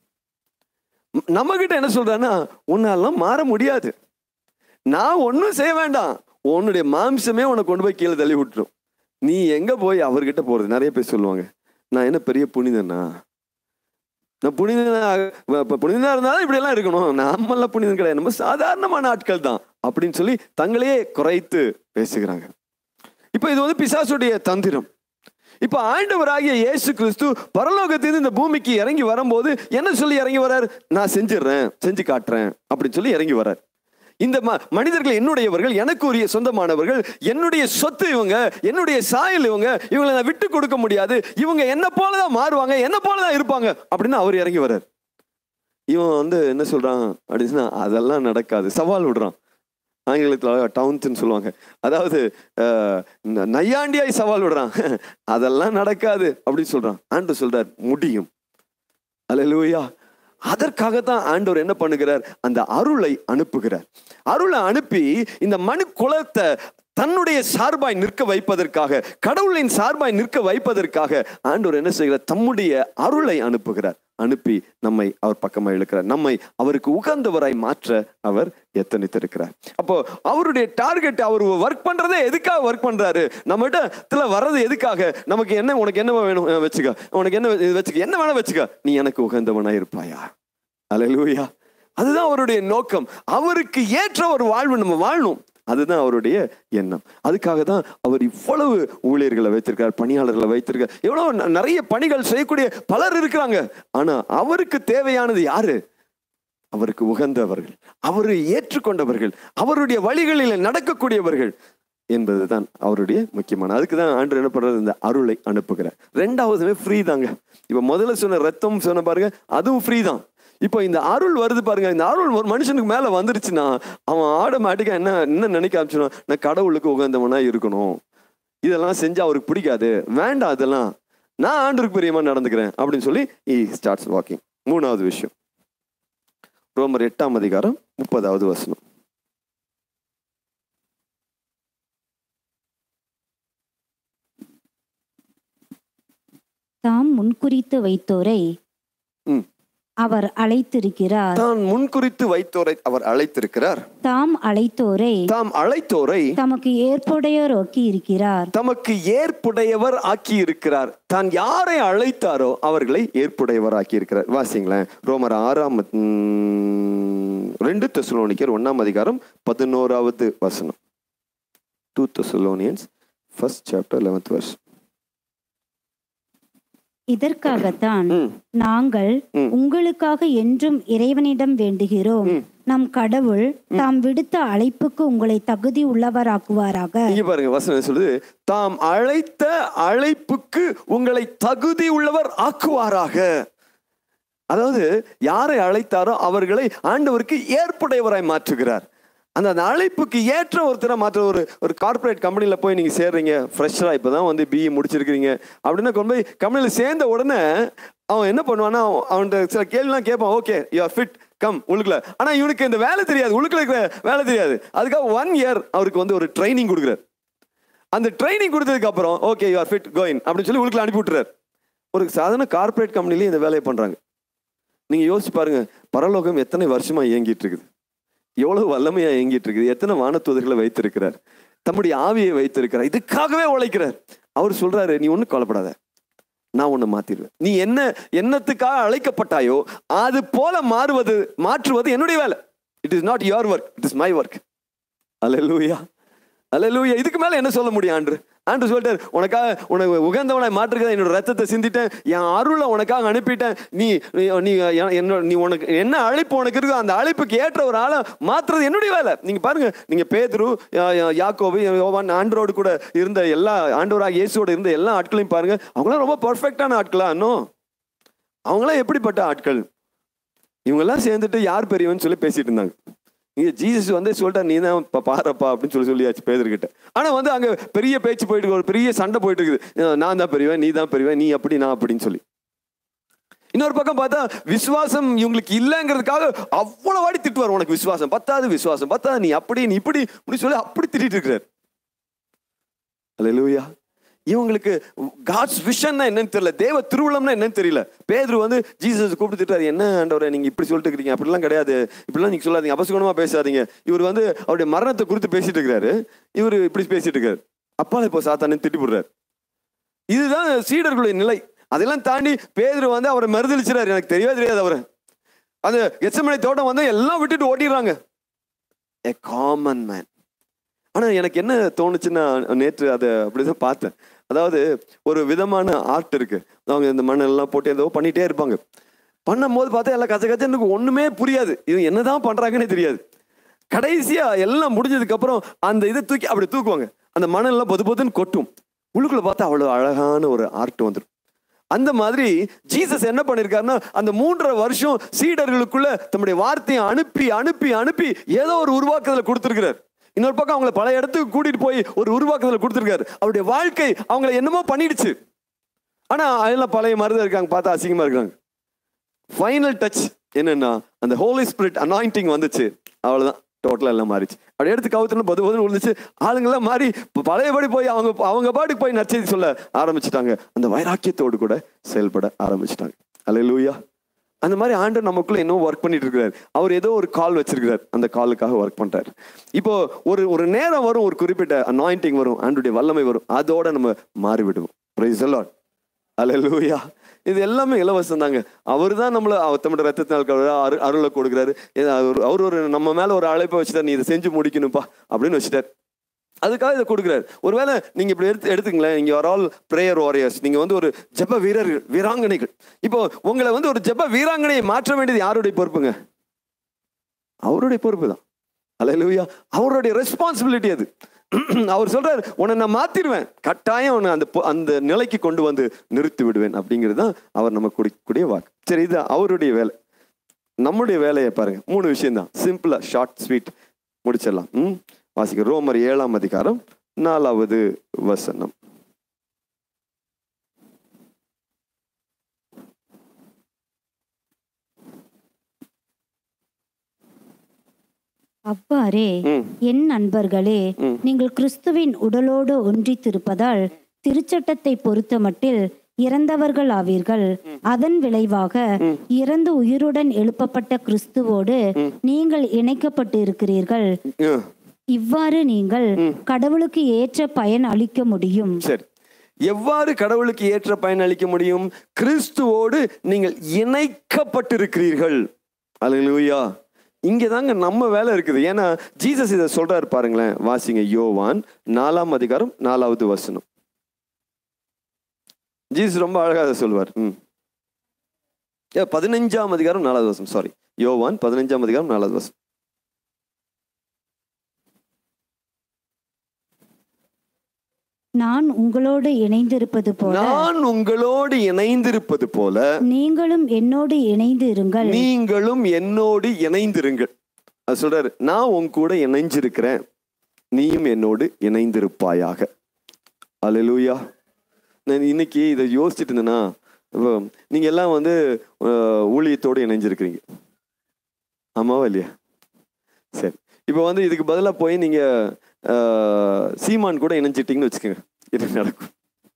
நம்ம கிட்ட என்ன சொல்றான்னா உன்னாலாம் மாற முடியாது நான் ஒன்றும் செய்ய வேண்டாம் உன்னுடைய மாம்சமே உன்னை கொண்டு போய் கீழே தள்ளி விட்டுரும் நீ எங்க போய் அவர்கிட்ட போறது நிறைய பேர் சொல்லுவாங்க நான் என்ன பெரிய புனிதனா நான் புனிதனா இப்ப புனிதனா இருந்தாலும் இப்படி எல்லாம் இருக்கணும் நாமெல்லாம் புனிதன் கிடையாது நம்ம சாதாரணமான ஆட்கள் தான் அப்படின்னு சொல்லி தங்களையே குறைத்து பேசுகிறாங்க இப்போ இது வந்து பிசாசுடைய தந்திரம் இப்போ ஆண்டவராகிய இயேசு கிறிஸ்து பரலோகத்திலிருந்து இந்த பூமிக்கு இறங்கி வரும்போது என்ன சொல்லி இறங்கி வரார் நான் செஞ்சிடுறேன் செஞ்சு காட்டுறேன் அப்படின்னு சொல்லி இறங்கி வரார் இந்த ம- மனிதர்கள் என்னுடையவர்கள் எனக்கு உரிய சொந்தமானவர்கள் என்னுடைய சொத்து இவங்க என்னுடைய சாயல் இவங்க இவங்களை நான் விட்டு கொடுக்க முடியாது இவங்க என்ன போலதான் மாறுவாங்க என்ன போலதான் இருப்பாங்க அப்படின்னு அவர் இறங்கி வரார் இவன் வந்து என்ன சொல்றான் அப்படின்னா அதெல்லாம் நடக்காது சவால் விடுறான் ஆங்கிலத்தில் டவுன்ஸ்ன்னு சொல்லுவாங்க அதாவது அஹ், ந- நையாண்டியாய் சவால் விடுறான் அதெல்லாம் நடக்காது அப்படின்னு சொல்றான் ஆண்டு சொல்றார் முடியும் அல்லேலூயா அதற்காக தான் ஆண்டவர் என்ன பண்ணுகிறார் அந்த அருளை அனுப்புகிறார் அருளை அனுப்பி இந்த மனு குலத்தை தன்னுடைய சார்பாய் நிற்க வைப்பதற்காக கடவுளின் சார்பாய் நிற்க வைப்பதற்காக ஆண்டவர் என்ன செய்கிறார் தம்முடைய அருளை அனுப்புகிறார் அனுப்பி நம்மை அவர் பக்கமாக இழுக்கிறார் நம்மை அவருக்கு உகந்தவராய் மாற்ற அவர் எத்தனித்திருக்கிறார் அப்போ அவருடைய டார்கெட் அவர் ஒர்க் பண்றதே எதுக்காக ஒர்க் பண்றாரு நம்ம இடத்துல வர்றது எதுக்காக நமக்கு என்ன உனக்கு என்ன வேணும் அஹ் வச்சுக்க உனக்கு என்ன இது வச்சுக்க என்ன வேணா வச்சுக்க நீ எனக்கு உகந்தவனாய் இருப்பாயா அல்லேலூயா அதுதான் அவருடைய நோக்கம் அவருக்கு ஏற்ற ஒரு வாழ்வு நம்ம வாழணும் அதுதான் அவருடைய எண்ணம் அதுக்காக தான் அவர் இவ்வளவு ஊழியர்களை வைத்திருக்கார் பணியாளர்களை வைத்திருக்கார் எவ்வளவு ந- நிறைய பணிகள் செய்யக்கூடிய பலர் இருக்கிறாங்க ஆனா அவருக்கு தேவையானது யாரு அவருக்கு உகந்தவர்கள் அவரை ஏற்றுக்கொண்டவர்கள் அவருடைய வழிகளில் நடக்கக்கூடியவர்கள் என்பதுதான் அவருடைய முக்கியமான அதுக்கு தான் ஆண்டு என்ன பண்றது இந்த அருளை அனுப்புகிறார் ரெண்டாவதுமே ஃப்ரீ தாங்க இப்ப முதல்ல சொன்ன ரத்தம் சொன்ன பாருங்க அதுவும் ஃப்ரீ தான் இப்போ இந்த அருள் வருது பாருங்க இந்த அருள் ஒரு மனுஷனுக்கு மேல வந்துருச்சுன்னா அவன் ஆட்டோமேட்டிக்கா என்ன என்ன நினைக்க ஆரம்பிச்சுனா நான் கடவுளுக்கு உகந்தவனா இருக்கணும் இதெல்லாம் செஞ்சா அவருக்கு பிடிக்காது வேண்டாம் அதெல்லாம் நான் ஆண்டருக்கு பிரியமா நடந்துக்கிறேன் அப்படின்னு சொல்லி ஈ ஸ்டார்ட்ஸ் வாக்கிங் மூணாவது விஷயம் ரோமர் எட்டாம் அதிகாரம் முப்பதாவது வசனம் தாம் முன்குறித்து வைத்தோரை ம். அவர் அழைத்திருக்கிறார் தான் முன்குறித்து வைத்தோரை அவர் அழைத்திருக்கிறார் தாம் அழைத்தோரை தாம் அழைத்தோரை தமக்கு ஏற்புடையோரோக்கி இருக்கிறார் தமக்கு ஏற்புடையவர் ஆக்கி இருக்கிறார் தான் யாரை அழைத்தாரோ அவர்களை ஏற்புடையவர் ஆக்கி இருக்கிறார் வாசிங்களேன் ரோமர் ஆறாம் ம், ரெண்டு தெசலோனிக்கர் ஒன்னாம் அதிகாரம் பதினோராவது வசனம் two Thessalonians first chapter eleventh verse இதற்காகத்தான் ம் நாங்கள் ம். உங்களுக்காக என்றும் இறைவனிடம் வேண்டுகிறோம் ம். நம் கடவுள் தாம் விடுத்த அழைப்புக்கு உங்களை தகுதி உள்ளவராக்குவாராக இங்க பாருங்க வசனம் என்ன சொல்லுது தாம் அழைத்த அழைப்புக்கு உங்களை தகுதி உள்ளவர் ஆக்குவாராக அதாவது யாரை அழைத்தாரோ அவர்களை ஆண்டவருக்கு ஏற்புடையவராய் மாற்றுகிறார் அந்த அந்த அழைப்புக்கு ஏற்ற ஒருத்தரை மாற்ற ஒரு ஒரு கார்ப்பரேட் கம்பெனியில் போய் நீங்கள் சேர்றீங்க ஃப்ரெஷ்ஷாக இப்போ தான் வந்து பிஇ முடிச்சிருக்கிறீங்க அப்படின்னா கொண்டு போய் கம்பெனியில் சேர்ந்த உடனே அவன் என்ன பண்ணுவான்னா அவன்கிட்ட சில கேள்விலாம் கேட்பான் okay you are fit come உழுக்கல ஆனால் இவனுக்கு இந்த வேலை தெரியாது உழுக்கல இருக்கிற வேலை தெரியாது அதுக்காக ஒன் இயர் அவருக்கு வந்து ஒரு ட்ரைனிங் கொடுக்குறாரு அந்த ட்ரைனிங் கொடுத்ததுக்கு அப்புறம் okay you are fit going அப்படின்னு சொல்லி உங்களுக்குள்ள அனுப்பி விட்டுறாரு ஒரு சாதாரண கார்ப்பரேட் கம்பெனிலேயும் இந்த வேலையை பண்றாங்க நீங்க யோசிச்சு பாருங்க பரலோகம் எத்தனை வருஷமா இயங்கிட்டு இருக்குது எவ்வளவு வல்லமையா இயங்கிட்டு இருக்குது எத்தனை வானத்தூதர்களை வைத்திருக்கிறார் தம்முடைய ஆவியை வைத்திருக்கிறார் இதுக்காகவே உழைக்கிறார் அவர் சொல்றாரு நீ ஒன்றும் கவலைப்படாத நான் உன்னை மாத்திடுவேன் நீ என்ன என்னத்துக்காக அழைக்கப்பட்டாயோ அது போல மாறுவது மாற்றுவது என்னுடைய வேலை it is not your work it is my work hallelujah hallelujah இதுக்கு மேல என்ன சொல்ல முடியும் ஆண்டு ஆண்டு சொல்லிட்டார் உனக்காக உனக்கு உகந்தவனை மாற்றுகிறத என்னோட ரத்தத்தை சிந்திட்டேன் என் அருளை உனக்காக அனுப்பிட்டேன் நீ நீ- நீ எ- என்னோட நீ உனக்கு என்ன அழைப்பு உனக்கு இருக்கோ அந்த அழைப்புக்கு ஏற்ற ஒரு ஆளை மாற்றுறது என்னுடைய வேலை நீங்க பாருங்க நீங்க பேதுரு யா- யா- யாக்கோபு யோவான் ஆண்டரோடு கூட இருந்த எல்லா ஆண்டவராக இயேசுவோட இருந்த எல்லா ஆட்களையும் பாருங்க அவங்களாம் ரொம்ப பர்ஃபெக்டான ஆட்களா இன்னும் அவங்களாம் எப்படிப்பட்ட ஆட்கள் இவங்கெல்லாம் சேர்ந்துட்டு யார் பெரியவன்னு சொல்லி பேசிட்டு இருந்தாங்க இங்க ஜீசஸ் வந்து சொல்லிட்டா நீ தான் இப்ப பாருப்பா அப்படின்னு சொல்லி சொல்லியாச்சு பேதர்கிட்ட ஆனா வந்து அங்க பெரிய பேச்சு போயிட்டு இருக்கு, ஒரு பெரிய சண்டை போயிட்டு இருக்குது அஹ் நான் தான் பெரியவன் நீ தான் பெரியவன் நீ அப்படி நான் அப்படின்னு சொல்லி இன்னொரு பக்கம் பார்த்தா விசுவாசம் இவங்களுக்கு இல்லைங்கிறதுக்காக அவ்வளவு வாடி திட்டுவார் உனக்கு விசுவாசம் பத்தாது விசுவாசம் பத்தாது நீ அப்படி நீ இப்படி இப்படி சொல்லி அப்படி திட்டிட்டு இருக்கிறார் அல்லேலூயா இவங்களுக்கு காட்ஸ் விஷன்னா என்னன்னு தெரியல தேவ திருவுளம்னா என்னன்னு தெரியல பேதுரு வந்து ஜீசஸ் கூப்பிட்டு திட்டாரு என்ன ஆண்டவரே நீங்க இப்படி சொல்லிட்டு இருக்கீங்க அப்படிலாம் கிடையாது இப்படிலாம் நீங்க சொல்லாதீங்க அபசகுணமா பேசாதீங்க இவர் வந்து அவருடைய மரணத்தை குறித்து பேசிட்டு இருக்கிறாரு இவர் இப்படி பேசிட்டு இருக்காரு அப்பால இப்போ சாத்தானு திட்டி போடுறாரு இதுதான் சீடர்களுடைய நிலை அதெல்லாம் தாண்டி பேதுரு வந்து அவரை மறுதளிச்சிடாரு எனக்கு தெரியவே தெரியாது அவரை அந்த எச்சமனை தோட்டம் வந்து எல்லாம் விட்டுட்டு ஓட்டிடுறாங்க எ காமன் மேன் ஆனா எனக்கு என்ன தோணுச்சுன்னா நேற்று அதை அப்படிதான் பார்த்தேன் அதாவது ஒரு விதமான ஆர்ட் இருக்கு அவங்க இந்த மண்ணெல்லாம் போட்டு ஏதோ பண்ணிட்டே இருப்பாங்க பண்ணும்போது பார்த்தா எல்லாம் கச்ச கச்ச எனக்கு ஒண்ணுமே புரியாது இது என்னதான் பண்றாங்கன்னே தெரியாது கடைசியா எல்லாம் முடிஞ்சதுக்கு அப்புறம் அந்த இதை தூக்கி அப்படி தூக்குவாங்க அந்த மணல்லாம் பொது பொதுன்னு கொட்டும் உள்ளுக்குள்ள பார்த்தா அவ்வளவு அழகான ஒரு ஆர்ட் வந்துடும் அந்த மாதிரி ஜீசஸ் என்ன பண்ணிருக்காருன்னா அந்த மூன்றரை வருஷம் சீடர்களுக்குள்ள தம்முடைய வார்த்தையை அனுப்பி அனுப்பி அனுப்பி ஏதோ ஒரு உருவாக்குதலை கொடுத்துருக்கிறார் இன்னொரு பக்கம் அவங்கள பல இடத்துக்கு கூட்டிட்டு போய் ஒரு உருவாக்குதலை கொடுத்துருக்காரு அவருடைய வாழ்க்கை அவங்கள என்னமோ பண்ணிடுச்சு ஆனா அதெல்லாம் பழைய மாதிரி தான் இருக்காங்க பார்த்தா அசிங்கமா இருக்காங்க ஃபைனல் டச் என்னன்னா அந்த ஹோலி ஸ்பிரிட் அனாயிண்டிங் வந்துச்சு அவ்வளவுதான் டோட்டலா எல்லாம் மாறிச்சு அப்படி எடுத்து கவுத்துன்னு பது பதுன்னு விழுந்துச்சு ஆளுங்கெல்லாம் மாறி இப்ப பழையபடி போய் அவங்க அவங்க பாட்டுக்கு போய் நற்செய்தி சொல்ல ஆரம்பிச்சிட்டாங்க அந்த வைராக்கியத்தோடு கூட செயல்பட ஆரம்பிச்சிட்டாங்க அல்லேலூயா அந்த மாதிரி ஆண்டவர் நமக்குள்ள இன்னும் ஒர்க் பண்ணிட்டு இருக்கிறார் அவர் ஏதோ ஒரு கால் வச்சிருக்கிறார் அந்த காலுக்காக ஒர்க் பண்றாரு இப்போ ஒரு ஒரு நேரம் வரும் ஒரு குறிப்பிட்ட அனாயிண்டிங் வரும் ஆண்டுடைய வல்லமை வரும் அதோட நம்ம மாறிவிடுவோம் பிரைஸ் லார்ட் அல்லேலூயா இது எல்லாமே இலவசம் தாங்க அவர் தான் நம்மளை அவர் தம்மோட ரத்தத்தினால் கழுவுற, அரு அருளை கொடுக்குறாரு இது அவர் அவர் ஒரு நம்ம மேல ஒரு அழைப்பை வச்சுட்டார் நீ இதை செஞ்சு முடிக்கணும்ப்பா அப்படின்னு வச்சுட்டார் அதுக்காக இதை கொடுக்குறாரு ஒருவேளை நீங்க இப்படி எடுத்து எடுத்துங்களேன் நீங்க ஆர் ஆல் பிரேயர் வாரியர்ஸ் நீங்க வந்து ஒரு ஜெப வீரர்கள் வீராங்கனைகள் இப்போ உங்களை வந்து ஒரு ஜெப வீராங்கனையை மாற்ற வேண்டியது யாருடைய பொறுப்புங்க அவருடைய பொறுப்பு தான் அல்லேலூயா அவருடைய ரெஸ்பான்சிபிலிட்டி அது அவர் சொல்றாரு உன்னை நான் மாத்திடுவேன் கட்டாயம் உன்னை அந்த பொ- அந்த நிலைக்கு கொண்டு வந்து நிறுத்தி விடுவேன் அப்படிங்கிறது தான் அவர் நமக்கு கொடுக்கக்கூடிய வாக்கு சரி இது அவருடைய வேலை நம்முடைய வேலையை பாருங்க மூணு விஷயம் தான் சிம்பிளா ஷார்ட் ஸ்வீட் முடிச்சிடலாம் ம் வாசிக்க ரோமர் ஏழாம் அதிகாரம் நாலாவது வசனம் அவ்வாறே ம் என் நண்பர்களே ம். நீங்கள் கிறிஸ்துவின் உடலோடு ஒன்றித்திருப்பதால் திருச்சட்டத்தை பொறுத்த மட்டில் இறந்தவர்கள் ஆவீர்கள் அதன் விளைவாக இறந்து உயிருடன் எழுப்பப்பட்ட கிறிஸ்துவோடு நீங்கள் இணைக்கப்பட்டு இருக்கிறீர்கள் ம். இவ்வாறு நீங்கள் கடவுளுக்கு ஏற்ற பயன் அளிக்க முடியும் சரி எவ்வாறு கடவுளுக்கு ஏற்ற பயன் அளிக்க முடியும் கிறிஸ்துவோடு நீங்கள் இணைக்கப்பட்டிருக்கிறீர்கள் அல்லேலூயா இங்க தாங்க நம்ம வேலை இருக்குது ஏன்னா ஜீசஸ் இதை சொல்றாரு பாருங்களேன் வாசிங்க யோவான் நாலாம் அதிகாரம் நாலாவது வசனம் ஜீசஸ் ரொம்ப அழகா அதை சொல்வார் ம் ஏ, பதினஞ்சாம் அதிகாரம் நாலாவது வசனம் சாரி யோவான் பதினஞ்சாம் அதிகாரம் நாலாவது வசனம் நான் உங்களோடு இணைந்திருப்பது போல நான் உங்களோடு இணைந்திருப்பது போல நீங்களும் என்னோடு இணைந்து இருங்கள் நீங்களும் என்னோடு இணைந்திருங்கள் அது சொல்றாரு நான் உன் கூட இணைஞ்சிருக்கிறேன் நீயும் என்னோடு இணைந்திருப்பாயாக அல்லேலூயா நான் இன்னைக்கு இதை யோசிச்சுட்டு இருந்தேன்னா இப்போ நீங்க எல்லாம் வந்து அஹ், ஊழியத்தோடு இணைஞ்சிருக்கிறீங்க ஆமாவா இல்லையா சரி இப்போ வந்து இதுக்கு பதிலாக போய் நீங்க அஹ், சீமான் கூட இணைஞ்சிட்டீங்கன்னு வச்சுக்கோங்க இது நடக்கும்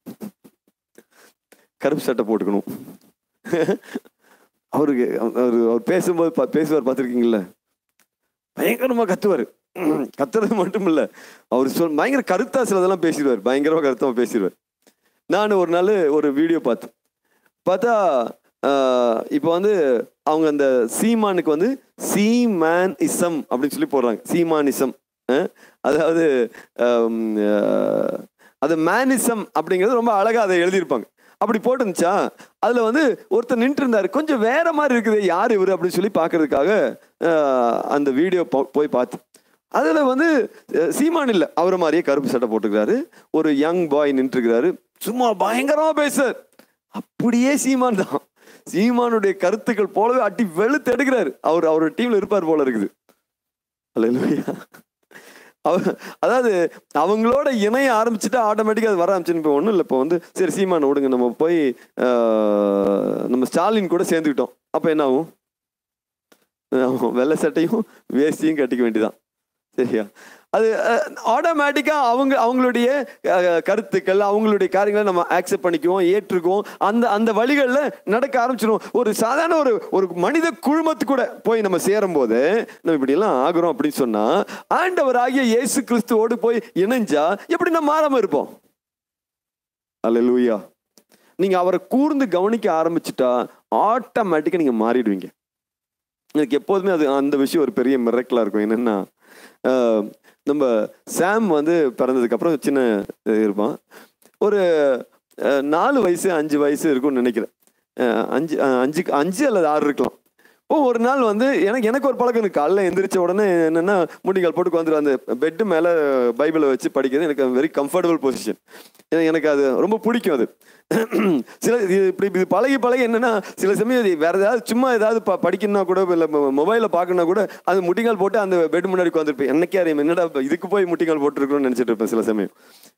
கருப்பு சட்டை போட்டுக்கணும் அவருக்கு அவர் அவர் பேசும்போது பா- பேசுவார் பார்த்துருக்கீங்களா பயங்கரமா கத்துவார் கத்துறது மட்டும் இல்ல அவர் சொல் பயங்கர கருத்தா சிலதெல்லாம் பேசிடுவார் பயங்கரமா கருத்தமா பேசிடுவார் நான் ஒரு நாள் ஒரு வீடியோ பார்த்தேன் பார்த்தா ஆஹ், இப்போ வந்து அவங்க அந்த சீமானுக்கு வந்து சீமேன் இசம் அப்படின்னு சொல்லி போடுறாங்க சீமானிசம் அதாவது ஆம், ஆஹ், அது மேனிசம் அப்படிங்கிறது ரொம்ப அழகா அதை எழுதியிருப்பாங்க அப்படி போட்டுருந்துச்சா அதுல வந்து ஒருத்தர் நின்று இருந்தாரு கொஞ்சம் வேற மாதிரி இருக்குது யார் இவர் அப்படின்னு சொல்லி பார்க்கறதுக்காக ஆஹ், அந்த வீடியோ போய் பார்த்து அதுல வந்து அஹ், சீமான் இல்லை அவரை மாதிரியே கருப்பு சட்டை போட்டுக்கிறாரு ஒரு யங் பாய் நின்றுருக்கிறாரு சும்மா பயங்கரமா பேசுறார் அப்படியே சீமான் தான் சீமானுடைய கருத்துக்கள் போலவே அட்டி வெளுத்து எடுக்கிறாரு அவர் அவரோட டீம்ல இருப்பார் போல இருக்குது அல்லேலூயா அவ அதாவது அவங்களோட இணைய ஆரம்பிச்சுட்டா ஆட்டோமேட்டிக்காக அது வர ஆரம்பிச்சுன்னு இப்போ ஒன்றும் இல்லை இப்போ வந்து சரி சீமான விடுங்க நம்ம போய் ஆஹ், நம்ம ஸ்டாலின் கூட சேர்ந்துக்கிட்டோம் அப்போ என்ன ஆகும் ஆமா, வெள்ளை சட்டையும் வேஷ்டியும் கட்டிக்க வேண்டியதான் சரியா அது ஆட்டோமேட்டிக்காக அவங்க அவங்களுடைய அஹ், கருத்துக்கள் அவங்களுடைய காரியங்களை நம்ம ஆக்செப்ட் பண்ணிக்குவோம் ஏற்றுக்குவோம் அந்த அந்த வழிகளில் நடக்க ஆரம்பிச்சிடும் ஒரு சாதாரண ஒரு ஒரு மனித குழுமத்து கூட போய் நம்ம சேரும்போது நம்ம இப்படியெல்லாம் ஆகுறோம் அப்படின்னு சொன்னா ஆண்டவராகிய இயேசு கிறிஸ்துவோடு போய் இணைஞ்சா எப்படி நம்ம மாறாம இருப்போம் அல்லேலூயா நீங்க அவரை கூர்ந்து கவனிக்க ஆரம்பிச்சிட்டா ஆட்டோமேட்டிக்கா நீங்க மாறிடுவீங்க எனக்கு எப்போதுமே அது அந்த விஷயம் ஒரு பெரிய மிரக்கலா இருக்கும் என்னன்னா ஆஹ், நம்ம சாம் வந்து பிறந்ததுக்கு அப்புறம் சின்ன அஹ், இருப்பான் ஒரு அஹ், நாலு வயசு அஞ்சு வயசு இருக்கும்னு நினைக்கிறேன் அஹ், அஞ்சு அஹ், அஞ்சு அஞ்சு அல்லது ஆறு இருக்கலாம் ஓ ஒரு நாள் வந்து எனக்கு எனக்கு ஒரு பழக்கம் இருக்கு காலைல எந்திரிச்ச உடனே என்னன்னா முடிகால் போட்டு உட்காந்துரும் அந்த பெட்டு மேலே பைபிளை வச்சு படிக்கிறது எனக்கு வெரி கம்ஃபர்டபுள் பொசிஷன் எனக்கு அது ரொம்ப பிடிக்கும் அது சில இது இப்படி இது பழகி பழகி என்னன்னா சில சமயம் இது வேற ஏதாவது சும்மா ஏதாவது ப படிக்கணும்னா கூட இல்லை மொபைலில் பார்க்கணும்னா கூட அது முட்டிங்கால் போட்டு அந்த பெட் முன்னாடி உட்காந்துருப்பேன் என்னைக்கே அறியும் என்னடா இப்ப இதுக்கு போய் முட்டிங்கால் போட்டுருக்கணும்னு நினச்சிட்டு இருப்பேன் சில சமயம்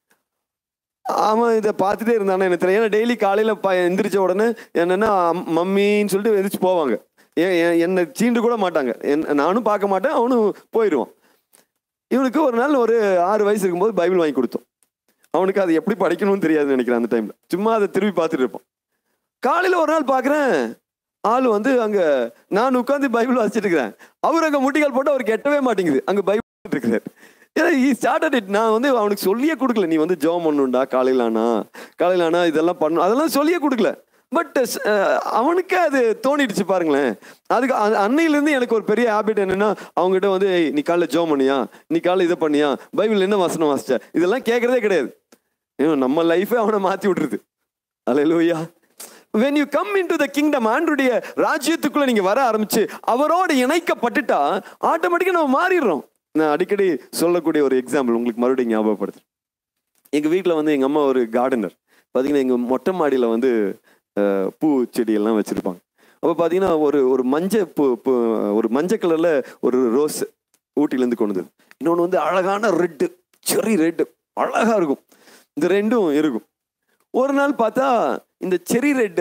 அவன் இதை பார்த்துட்டே இருந்தானே எனக்கு தெரியும் ஏன்னா டெய்லி காலையில் ப எந்திரிச்ச உடனே என்னன்னா அம்- மம்மின்னு சொல்லிட்டு எந்திரிச்சு போவாங்க ஏன் ஏன் என்னை சீண்டு கூட மாட்டாங்க என் நானும் பார்க்க மாட்டேன் அவனும் போயிடுவான் இவனுக்கு ஒரு நாள் ஒரு ஆறு வயசு இருக்கும்போது பைபிள் வாங்கி கொடுத்தோம் அவனுக்கு அது எப்படி படிக்கணும்னு தெரியாதுன்னு நினைக்கிறேன் அந்த டைம்ல சும்மா அதை திருப்பி பார்த்துட்டு இருப்பான் காலையில் ஒரு நாள் பார்க்குறேன் ஆள் வந்து அங்கே நான் உட்காந்து பைபிள் வாசிச்சுட்டு இருக்கிறேன் அவர் அங்கே முட்டிகள் போட்டு அவருக்கு எட்டவே மாட்டேங்குது அங்கே பைபிள் இருக்கிறார் ஏன்னா ஈ ஸ்டார்டட் இட் நான் வந்து அவனுக்கு சொல்லியே கொடுக்கல நீ வந்து ஜெபம் பண்ணுண்டா காலையில் ஆனா காலையில் ஆனா இதெல்லாம் பண்ணணும் அதெல்லாம் சொல்லியே கொடுக்கல பட் அவனுக்கே அது தோணிடுச்சு பாருங்களேன் அதுக்கு அ- அன்னையிலேருந்து எனக்கு ஒரு பெரிய ஹேபிட் என்னன்னா அவங்ககிட்ட வந்து "ஏய், நீ காலைல ஜெபம் பண்ணியா நீ காலைல இதை பண்ணியா பைபிள் என்ன வசனம் வாசிச்ச இதெல்லாம் கேட்கறதே கிடையாது ஏன்னா, நம்ம லைஃபே அவனை மாற்றி விட்டுருது அல்லேலூயா when you come into the kingdom ஆண்டுடைய ராஜ்யத்துக்குள்ள நீங்க வர ஆரம்பிச்சு அவரோடு இணைக்கப்பட்டுட்டா ஆட்டோமேட்டிக்கா நம்ம மாறிடுறோம் நான் அடிக்கடி சொல்லக்கூடிய ஒரு எக்ஸாம்பிள் உங்களுக்கு மறுபடியும் ஞாபகப்படுத்துறேன் எங்க வீட்டில் வந்து எங்க அம்மா ஒரு கார்டனர் பார்த்தீங்கன்னா எங்க மொட்டை மாடியில வந்து அஹ், பூ செடி எல்லாம் வச்சிருப்பாங்க அப்போ பார்த்தீங்கன்னா ஒரு ஒரு மஞ்சள் பூ பூ ஒரு மஞ்சள் கலர்ல ஒரு ரோஸ் ஊட்டிலேருந்து கொண்டு வந்தது இன்னொன்று வந்து அழகான ரெட்டு செரி ரெட்டு அழகா இருக்கும் இந்த ரெண்டும் இருக்கும் ஒரு நாள் பார்த்தா இந்த செரி ரெட்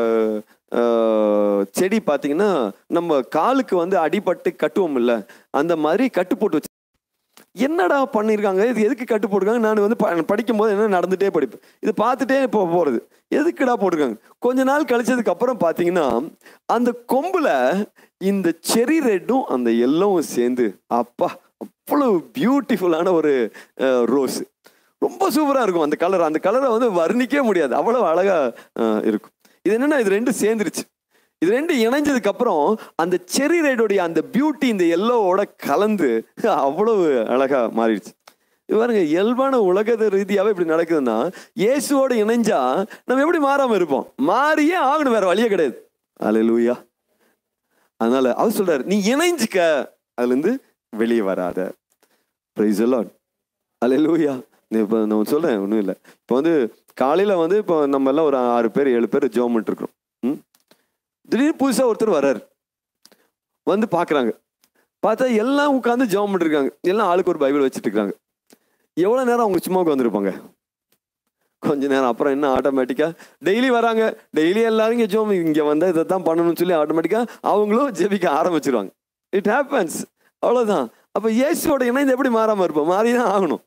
செடி பார்த்தீங்கன்னா நம்ம காலுக்கு வந்து அடிபட்டு கட்டுவோம் இல்ல அந்த மாதிரி கட்டு போட்டு வச்சு என்னடா பண்ணியிருக்காங்க இது எதுக்கு கட்டு போட்டிருக்காங்க நான் வந்து ப- படிக்கும்போது என்ன நடந்துட்டே படிப்பேன் இது பார்த்துட்டே இப்போ போகிறது எதுக்குடா போட்டிருக்காங்க கொஞ்ச நாள் கழிச்சதுக்கு அப்புறம் பார்த்தீங்கன்னா அந்த கொம்புல இந்த செரி ரெட்டும் அந்த எல்லோவும் சேர்ந்து அப்பா அவ்வளவு பியூட்டிஃபுல்லான ஒரு ரோஸ் ரொம்ப சூப்பராக இருக்கும் அந்த கலர் அந்த கலரை வந்து வர்ணிக்கவே முடியாது அவ்வளவு அழகா அஹ், இருக்கும் இது என்னன்னா இது ரெண்டும் சேர்ந்துருச்சு இது ரெண்டு இணைஞ்சதுக்கு அப்புறம் அந்த செரி ரெட்டோடைய அந்த பியூட்டி இந்த எல்லோவோட கலந்து அவ்வளவு அழகா மாறிடுச்சு இது பாருங்க இயல்பான உலக ரீதியாவே இப்படி நடக்குதுன்னா இயேசுவோட இணைஞ்சா நம்ம எப்படி மாறாம இருப்போம் மாறியே ஆகணும் வேற வழியே கிடையாது அல்லேலூயா அதனால அவர் சொல்றாரு நீ இணைஞ்சுக்க அதுல இருந்து வெளியே வராத பிரைஸ் எல்லாம் அல்லேலூயா இப்போ நான் சொல்றேன் ஒன்றும் இல்லை இப்போ வந்து காலையில வந்து இப்போ நம்ம எல்லாம் ஒரு ஆறு பேர் ஏழு பேர் ஜோம் பண்ணிருக்கிறோம் ம் திடீர்னு புதுசாக ஒருத்தர் வர்றாரு வந்து பார்க்குறாங்க பார்த்தா எல்லாம் உட்காந்து ஜெபம் பண்ணிருக்காங்க எல்லாம் ஆளுக்கு ஒரு பைபிள் வச்சுட்டு இருக்காங்க எவ்வளோ நேரம் அவங்க சும்மா உட்காந்துருப்பாங்க கொஞ்ச நேரம் அப்புறம் என்ன ஆட்டோமேட்டிக்காக டெய்லி வராங்க டெய்லி எல்லாரும் இங்கே ஜோம் இங்கே வந்தால் இதை தான் பண்ணணும்னு சொல்லி ஆட்டோமேட்டிக்காக அவங்களும் ஜெபிக்க ஆரம்பிச்சிருவாங்க இட் ஹேப்பன்ஸ் அவ்வளோதான் அப்போ இயேசுவோட இணைந்து எப்படி மாறாமல் இருப்போம் மாறி தான் ஆகணும்